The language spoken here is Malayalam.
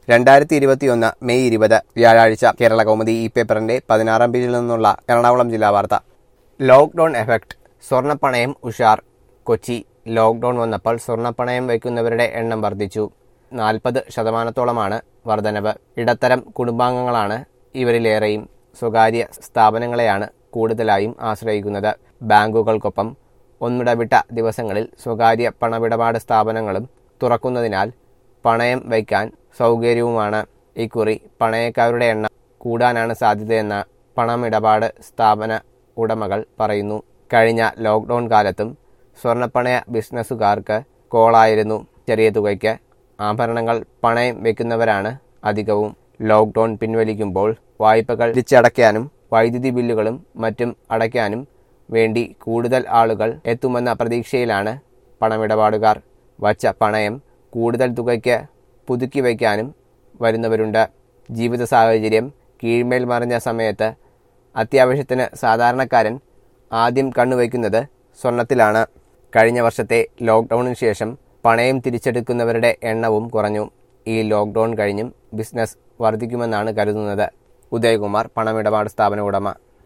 രണ്ടായിരത്തി ഇരുപത്തിയൊന്ന് മെയ് ഇരുപത് വ്യാഴാഴ്ച കേരള കൗമുദി ഈ പേപ്പറിന്റെ പതിനാറാം പേജിൽ നിന്നുള്ള എറണാകുളം ജില്ലാ വാർത്ത ലോക്ക്ഡൌൺ എഫക്ട് സ്വർണ്ണപ്പണയം ഉഷാർ കൊച്ചി ലോക്ക്ഡൌൺ വന്നപ്പോൾ സ്വർണ്ണപ്പണയം വയ്ക്കുന്നവരുടെ എണ്ണം വർദ്ധിച്ചു നാൽപ്പത് ശതമാനത്തോളമാണ് വർധനവ് ഇടത്തരം കുടുംബാംഗങ്ങളാണ് ഇവരിലേറെയും സ്വകാര്യ സ്ഥാപനങ്ങളെയാണ് കൂടുതലായും ആശ്രയിക്കുന്നത് ബാങ്കുകൾക്കൊപ്പം ഒന്നിടവിട്ട ദിവസങ്ങളിൽ സ്വകാര്യ പണമിടപാട് സ്ഥാപനങ്ങളും തുറക്കുന്നതിനാൽ പണയം വയ്ക്കാൻ സൗകര്യവുമാണ് ഇക്കുറി പണയക്കാരുടെ എണ്ണം കൂടാനാണ് സാധ്യതയെന്ന് പണമിടപാട് സ്ഥാപന ഉടമകൾ പറയുന്നു കഴിഞ്ഞ ലോക്ക്ഡൌൺ കാലത്തും സ്വർണ്ണപ്പണയ ബിസിനസ്സുകാർക്ക് കോളായിരുന്നു ചെറിയ തുകയ്ക്ക് ആഭരണങ്ങൾ പണയം വെക്കുന്നവരാണ് അധികവും ലോക്ക്ഡൌൺ പിൻവലിക്കുമ്പോൾ വായ്പകൾ തിരിച്ചടയ്ക്കാനും വൈദ്യുതി ബില്ലുകളും മറ്റും അടയ്ക്കാനും വേണ്ടി കൂടുതൽ ആളുകൾ എത്തുമെന്ന പ്രതീക്ഷയിലാണ് പണമിടപാടുകാർ വച്ച പണയം കൂടുതൽ തുകയ്ക്ക് പുതുക്കി വയ്ക്കാനും വരുന്നവരുണ്ട് ജീവിത സാഹചര്യം കീഴ്മേൽ മറിഞ്ഞ സമയത്ത് അത്യാവശ്യത്തിന് സാധാരണക്കാരൻ ആദ്യം കണ്ണുവയ്ക്കുന്നത് സ്വർണത്തിലാണ് കഴിഞ്ഞ വർഷത്തെ ലോക്ക്ഡൌണിന് ശേഷം പണയം തിരിച്ചെടുക്കുന്നവരുടെ എണ്ണവും കുറഞ്ഞു ഈ ലോക്ക്ഡൌൺ കഴിഞ്ഞും ബിസിനസ് വർദ്ധിക്കുമെന്നാണ് കരുതുന്നത് ഉദയകുമാർ പണമിടപാട് സ്ഥാപന ഉടമ